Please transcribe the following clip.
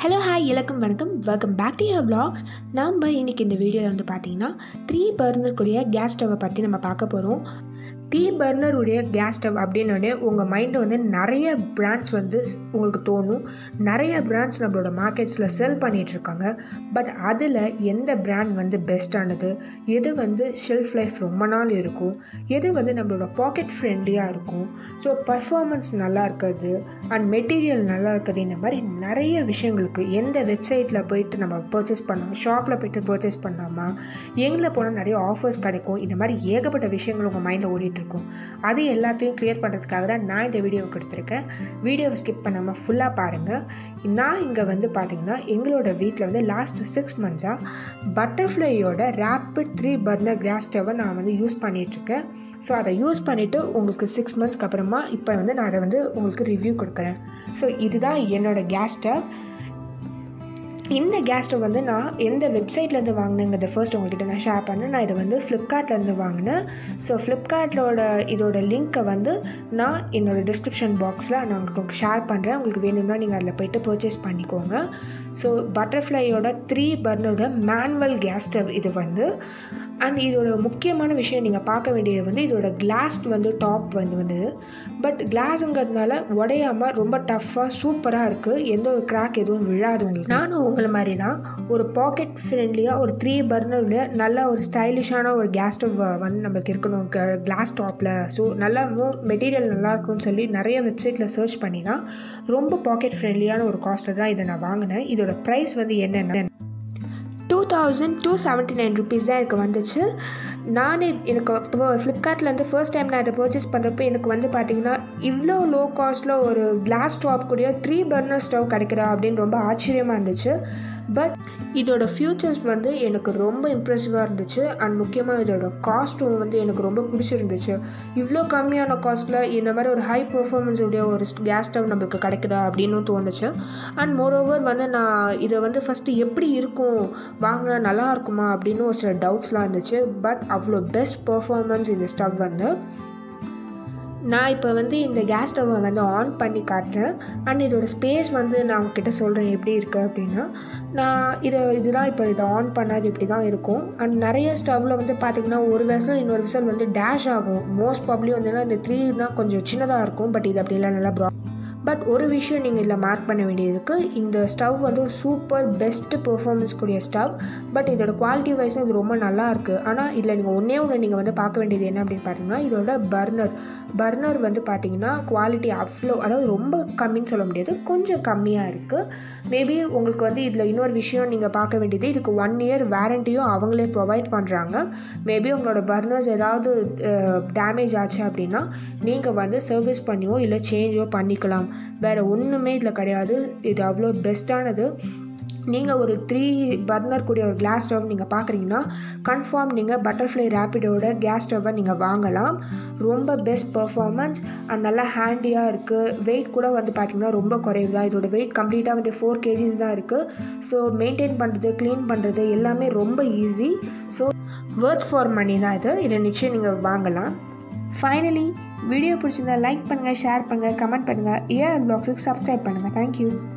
hello hi இலக்கம் வணக்கம் welcome back to your vlogs நம்ம இன்றைக்கி இந்த வீடியோவில் வந்து பார்த்தீங்கன்னா த்ரீ பர்னர் கூடிய கேஸ் ஸ்டவ்வை பற்றி நம்ம பார்க்க போகிறோம் த்ரீ பர்னர் உடைய கேஸ் ஸ்டவ் அப்படின்னோடனே உங்கள் மைண்டு வந்து நிறைய பிராண்ட்ஸ் வந்து ஸ்- உங்களுக்கு தோணும் நிறைய பிராண்ட்ஸ் நம்மளோட மார்க்கெட்ஸில் செல் பண்ணிகிட்ருக்காங்க பட் அதில் எந்த பிராண்ட் வந்து பெஸ்ட்டானது எது வந்து ஷெல்ஃப் லைஃப் ரொம்ப நாள் இருக்கும் எது வந்து நம்மளோட பாக்கெட் ஃப்ரெண்ட்லியாக இருக்கும் ஸோ பர்ஃபார்மன்ஸ் நல்லா இருக்கிறது அண்ட் மெட்டீரியல் நல்லா இருக்குது இந்த மாதிரி நிறைய விஷயங்களுக்கு எந்த வெப்சைட்டில் போயிட்டு நம்ம பர்ச்சேஸ் பண்ணலாம் ஷாப்பில் போயிட்டு பர்ச்சேஸ் பண்ணலாமா எங்கே போனால் நிறைய ஆஃபர்ஸ் கிடைக்கும் இந்த மாதிரி ஏகப்பட்ட விஷயங்கள் உங்கள் மைண்டில் ஓடிட்டுருக்கும் அது எல்லாத்தையும் க்ளியர் பண்ணுறதுக்காக தான் நான் இந்த வீடியோ கொடுத்துருக்கேன் வீடியோவை ஸ்கிப் பண்ணாமல் ஃபுல்லாக பாருங்கள் நான் இங்கே வந்து பார்த்தீங்கன்னா எங்களோட வீட்டில் வந்து லாஸ்ட் சிக்ஸ் மந்த்ஸாக பட்டர்ஃப்ளையோட ரேப்பிட் த்ரீ பர்னர் கேஸ் ஸ்டவ்வை நான் வந்து யூஸ் பண்ணிகிட்ருக்கேன் ஸோ அதை யூஸ் பண்ணிவிட்டு உங்களுக்கு சிக்ஸ் மந்த்ஸ்க்கு அப்புறமா இப்போ வந்து நான் அதை வந்து உங்களுக்கு ரிவ்யூ கொடுக்குறேன் ஸோ இதுதான் என்னோடய கேஸ் ஸ்டவ் இந்த கேஸ் ஸ்டவ் வந்து நான் எந்த வெப்சைட்லேருந்து வாங்கினேங்கிறத ஃபர்ஸ்ட் உங்கள்கிட்ட நான் ஷேர் பண்ணேன் நான் இதை வந்து ஃப்ளிப்கார்ட்லேருந்து வாங்கினேன் ஸோ ஃப்ளிப்கார்ட்டோட இதோட லிங்க்கை வந்து நான் என்னோட டிஸ்கிரிப்ஷன் பாக்ஸில் நான் உங்களுக்கு ஷேர் பண்ணுறேன் உங்களுக்கு வேணும்னா நீங்கள் அதில் போயிட்டு பர்ச்சேஸ் பண்ணிக்கோங்க ஸோ பட்டர்ஃப்ளையோட த்ரீ பர்னோட மேனுவல் கேஸ் ஸ்டவ் இது வந்து அண்ட் இதோட முக்கியமான விஷயம் நீங்கள் பார்க்க வேண்டியது வந்து இதோட கிளாஸ் வந்து டாப் வந்து வந்து பட் கிளாஸுங்கிறதுனால உடையாம ரொம்ப டஃப்பாக சூப்பராக இருக்குது எந்த ஒரு கிராக் எதுவும் விழாது உங்களுக்கு நானும் உங்களை மாதிரி தான் ஒரு பாக்கெட் ஃப்ரெண்ட்லியாக ஒரு த்ரீ பர்னருடைய நல்ல ஒரு ஸ்டைலிஷான ஒரு கேஸ் ஸ்டவ் வந்து நம்மளுக்கு இருக்கணும் கிளாஸ் டாப்பில் ஸோ நல்லாவும் மெட்டீரியல் நல்லா இருக்கும்னு சொல்லி நிறைய வெப்சைட்டில் சர்ச் பண்ணி தான் ரொம்ப பாக்கெட் ஃப்ரெண்ட்லியான ஒரு காஸ்ட்டில் தான் இதை நான் வாங்கினேன் இதோட ப்ரைஸ் வந்து என்னென்ன two thousand two seventy nine rupees தான் எனக்கு வந்துச்சு நானே எனக்கு இப்போ ஃப்ளிப்கார்ட்லேருந்து ஃபர்ஸ்ட் டைம் நான் இதை பர்ச்சேஸ் பண்ணுறப்ப எனக்கு வந்து பார்த்தீங்கன்னா இவ்வளோ லோ காஸ்ட்டில் ஒரு கிளாஸ் டாப் கூடிய த்ரீ பர்னர் ஸ்டவ் கிடைக்குதா அப்படின்னு ரொம்ப ஆச்சரியமாக இருந்துச்சு பட் இதோட ஃபியூச்சர்ஸ் வந்து எனக்கு ரொம்ப இம்ப்ரெசிவாக இருந்துச்சு அண்ட் முக்கியமாக இதோட காஸ்ட்டும் வந்து எனக்கு ரொம்ப பிடிச்சிருந்துச்சு இவ்வளோ கம்மியான காஸ்ட்டில் இந்த மாதிரி ஒரு ஹை பர்ஃபார்மன்ஸ் உடைய ஒரு கேஸ் ஸ்டவ் நம்மளுக்கு கிடைக்குதா அப்படின்னு தோணுச்சு அண்ட் மோரோவர் வந்து நான் இதை வந்து ஃபஸ்ட்டு எப்படி இருக்கும் வாங்கினா நல்லா இருக்குமா அப்படின்னு ஒரு சில டவுட்ஸ்லாம் இருந்துச்சு பட் அவ்வளோ பெஸ்ட் பர்ஃபார்மன்ஸ் இந்த ஸ்டவ் வந்து நான் இப்போ வந்து இந்த கேஸ் ஸ்டவ்வை வந்து ஆன் பண்ணி காட்டுறேன் அண்ட் இதோட ஸ்பேஸ் வந்து நான் உங்ககிட்ட சொல்கிறேன் எப்படி இருக்குது அப்படின்னா நான் இதை இதுதான் இப்போ இதை ஆன் பண்ணாது இப்படி தான் இருக்கும் அண்ட் நிறைய ஸ்டவ்வில் வந்து பார்த்திங்கன்னா ஒரு வெசல் இன்னொரு வெசல் வந்து டேஷ் ஆகும் மோஸ்ட் ப்ராப்ளி வந்து இந்த த்ரீனா கொஞ்சம் சின்னதாக இருக்கும் பட் இது அப்படிலாம் நல்லா ப்ரா பட் ஒரு விஷயம் நீங்கள் இதில் மார்க் பண்ண வேண்டியது இருக்குது இந்த ஸ்டவ் வந்து ஒரு சூப்பர் பெஸ்ட்டு பெர்ஃபார்மன்ஸ் கூடிய ஸ்டவ் பட் இதோட குவாலிட்டி வைஸும் இது ரொம்ப நல்லா இருக்குது ஆனால் இதில் நீங்கள் ஒன்றே ஒன்று நீங்கள் வந்து பார்க்க வேண்டியது என்ன அப்படின்னு பார்த்தீங்கன்னா இதோட பர்னர் பர்னர் வந்து பார்த்தீங்கன்னா குவாலிட்டி அவ்வளோ அதாவது ரொம்ப கம்மின்னு சொல்ல முடியாது கொஞ்சம் கம்மியாக இருக்குது மேபி உங்களுக்கு வந்து இதில் இன்னொரு விஷயம் நீங்கள் பார்க்க வேண்டியது இதுக்கு ஒன் இயர் வேரண்டியும் அவங்களே ப்ரொவைட் பண்ணுறாங்க மேபி உங்களோட பர்னர்ஸ் ஏதாவது டேமேஜ் ஆச்சு அப்படின்னா நீங்கள் வந்து சர்வீஸ் பண்ணியோ இல்லை சேஞ்சோ பண்ணிக்கலாம் வேறு ஒன்றுமே இதில் கிடையாது இது அவ்வளோ பெஸ்ட்டானது நீங்கள் ஒரு த்ரீ பர்னர் கூடிய ஒரு கிளாஸ் ஸ்டவ் நீங்கள் பார்க்குறீங்கன்னா கன்ஃபார்ம் நீங்கள் பட்டர்ஃப்ளை ரேப்பிடோட கேஸ் ஸ்டவ்வை நீங்கள் வாங்கலாம் ரொம்ப பெஸ்ட் பர்ஃபார்மன்ஸ் அண்ட் நல்லா ஹேண்டியாக இருக்குது வெயிட் கூட வந்து பார்த்திங்கன்னா ரொம்ப குறைவு தான் இதோட வெயிட் கம்ப்ளீட்டாக வந்து ஃபோர் கேஜிஸ் தான் இருக்குது ஸோ மெயின்டைன் பண்ணுறது க்ளீன் பண்ணுறது எல்லாமே ரொம்ப easy so worth for money தான் இது இதை நிச்சயம் நீங்கள் வாங்கலாம் ஃபைனலி வீடியோ பிடிச்சிருந்தா லைக் பண்ணுங்கள் ஷேர் பண்ணுங்கள் கமெண்ட் பண்ணுங்கள் ஏஆர் பிளாக்ஸுக்கு சப்ஸ்கிரைப் பண்ணுங்கள் தேங்க்யூ